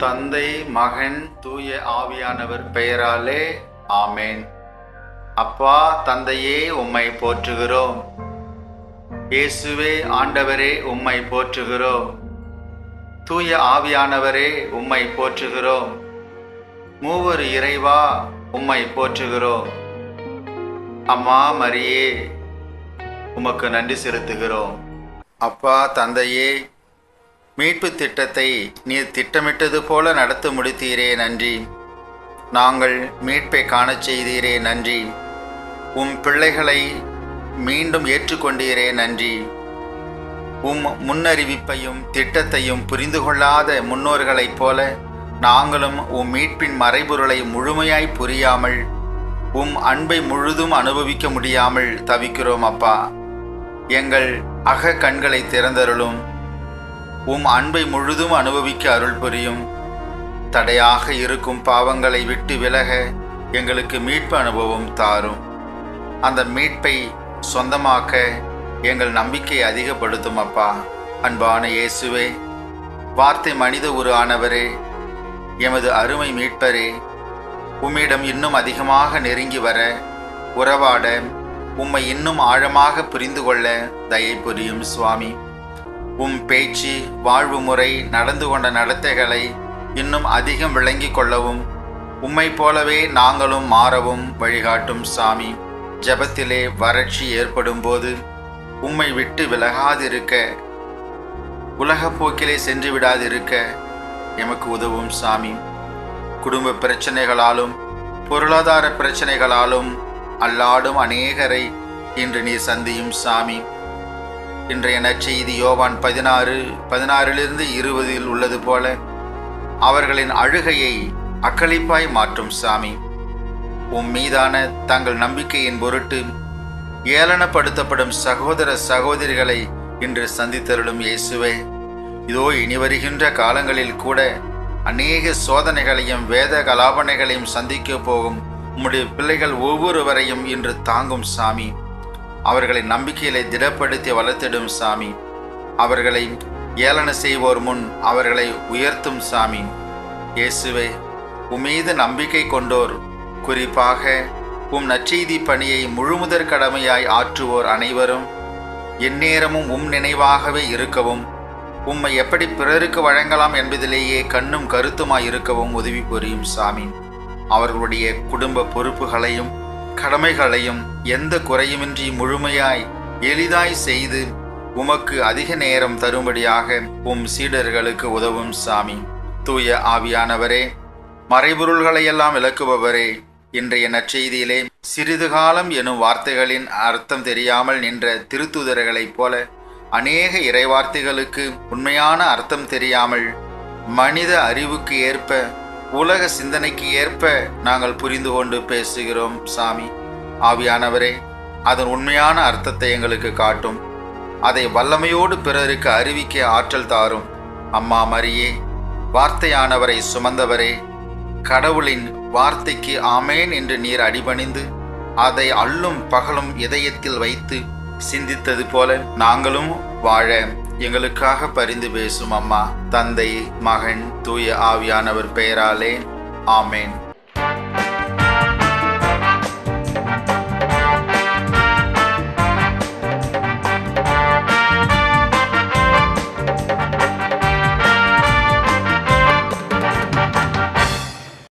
தந்தை மகன் தூய ஆவியானவர் பெயராலே ஆமேன் அப்பா தந்தையே உம்மை போற்றுகிறோம் இயேசுவே ஆண்டவரே உம்மை போற்றுகிறோம் தூய ஆவியானவரே உம்மை போற்றுகிறோம் மூவர் இறைவா உம்மை போற்றுகிறோம் அம்மா மரியே உமக்கு நன்றி செலுத்துகிறோம் அப்பா தந்தையே மீட்பு திட்டத்தை நீர் திட்டமிட்டது போல நடத்த முடித்தீரே நன்றி நாங்கள் மீட்பை காணச் செய்தீரே நன்றி உம் பிள்ளைகளை மீண்டும் ஏற்றுக்கொண்டீரே நன்றி உம் முன்னறிவிப்பையும் திட்டத்தையும் புரிந்து கொள்ளாத முன்னோர்களைப் போல நாங்களும் உம் மீட்பின் மறைபொருளை முழுமையாய் புரியாமல் உம் அன்பை முழுதும் அனுபவிக்க முடியாமல் தவிக்கிறோம் அப்பா எங்கள் அக கண்களை திறந்தருளும் உம் அன்பை முழுதும் அனுபவிக்க அருள் புரியும் தடையாக இருக்கும் பாவங்களை விட்டு விலக எங்களுக்கு மீட்பு அனுபவம் தாரும் அந்த மீட்பை சொந்தமாக்க எங்கள் நம்பிக்கை அதிகப்படுத்தும் அப்பா அன்பான இயேசுவே வார்த்தை மனித உரு ஆனவரே எமது அருமை மீட்பரே உம்மிடம் இன்னும் அதிகமாக நெருங்கி வர உறவாட உம்மை இன்னும் ஆழமாக புரிந்து கொள்ள தயை புரியும் சுவாமி உம் பேச்சு வாழ்வு முறை நடந்து கொண்ட நடத்தைகளை இன்னும் அதிகம் விளங்கிக் கொள்ளவும் உம்மை போலவே நாங்களும் மாறவும் வழிகாட்டும் சாமி ஜபத்திலே வறட்சி ஏற்படும் போது உம்மை விட்டு விலகாதிருக்க உலகப் போக்கிலே சென்று விடாதிருக்க எமக்கு உதவும் சாமி குடும்ப பிரச்சனைகளாலும் பொருளாதார பிரச்சனைகளாலும் அல்லாடும் அநேகரை இன்று நீர் சந்தியும் சாமி இன்றைய நற்செய்தி யோவான் பதினாறு பதினாறிலிருந்து இருபதில் உள்ளது போல அவர்களின் அழுகையை அக்களிப்பாய் மாற்றும் சாமி உம் மீதான தங்கள் நம்பிக்கையின் பொருட்டு ஏளனப்படுத்தப்படும் சகோதர சகோதரிகளை இன்று சந்தித்தருளும் இயேசுவே இதோ இனி வருகின்ற காலங்களில் கூட அநேக சோதனைகளையும் வேத கலாபனைகளையும் சந்திக்க போகும் உம்முடைய பிள்ளைகள் ஒவ்வொருவரையும் இன்று தாங்கும் சாமி அவர்களை நம்பிக்கையிலே திடப்படுத்தி வளர்த்திடும் சாமி அவர்களை ஏளன செய்வோர் முன் அவர்களை உயர்த்தும் சாமி இயேசுவே உம்மீது நம்பிக்கை கொண்டோர் குறிப்பாக உம் நற்செய்தி பணியை முழுமுதற் கடமையாய் ஆற்றுவோர் அனைவரும் எந்நேரமும் உம் நினைவாகவே இருக்கவும் உம்மை எப்படி பிறருக்கு வழங்கலாம் என்பதிலேயே கண்ணும் கருத்துமாய் இருக்கவும் உதவி புரியும் சாமி அவர்களுடைய குடும்ப பொறுப்புகளையும் கடமைகளையும் எந்த குறையுமின்றி முழுமையாய் எளிதாய் செய்து உமக்கு அதிக நேரம் தரும்படியாக உம் சீடர்களுக்கு உதவும் சாமி தூய ஆவியானவரே மறைபொருள்களையெல்லாம் விளக்குபவரே இன்றைய நற்செய்தியிலே சிறிது காலம் எனும் வார்த்தைகளின் அர்த்தம் தெரியாமல் நின்ற திருத்துதர்களைப் போல அநேக இறைவார்த்தைகளுக்கு உண்மையான அர்த்தம் தெரியாமல் மனித அறிவுக்கு ஏற்ப உலக சிந்தனைக்கு ஏற்ப நாங்கள் புரிந்து கொண்டு பேசுகிறோம் சாமி ஆவியானவரே அதன் உண்மையான அர்த்தத்தை எங்களுக்கு காட்டும் அதை வல்லமையோடு பிறருக்கு அறிவிக்க ஆற்றல் தாரும் அம்மா மரியே வார்த்தையானவரை சுமந்தவரே கடவுளின் வார்த்தைக்கு ஆமேன் என்று நீர் அடிபணிந்து அதை அள்ளும் பகலும் இதயத்தில் வைத்து சிந்தித்தது போல நாங்களும் வாழ எங்களுக்காக பரிந்து பேசும் அம்மா தந்தை மகன் தூய ஆவியானவர் பெயராலே ஆமேன்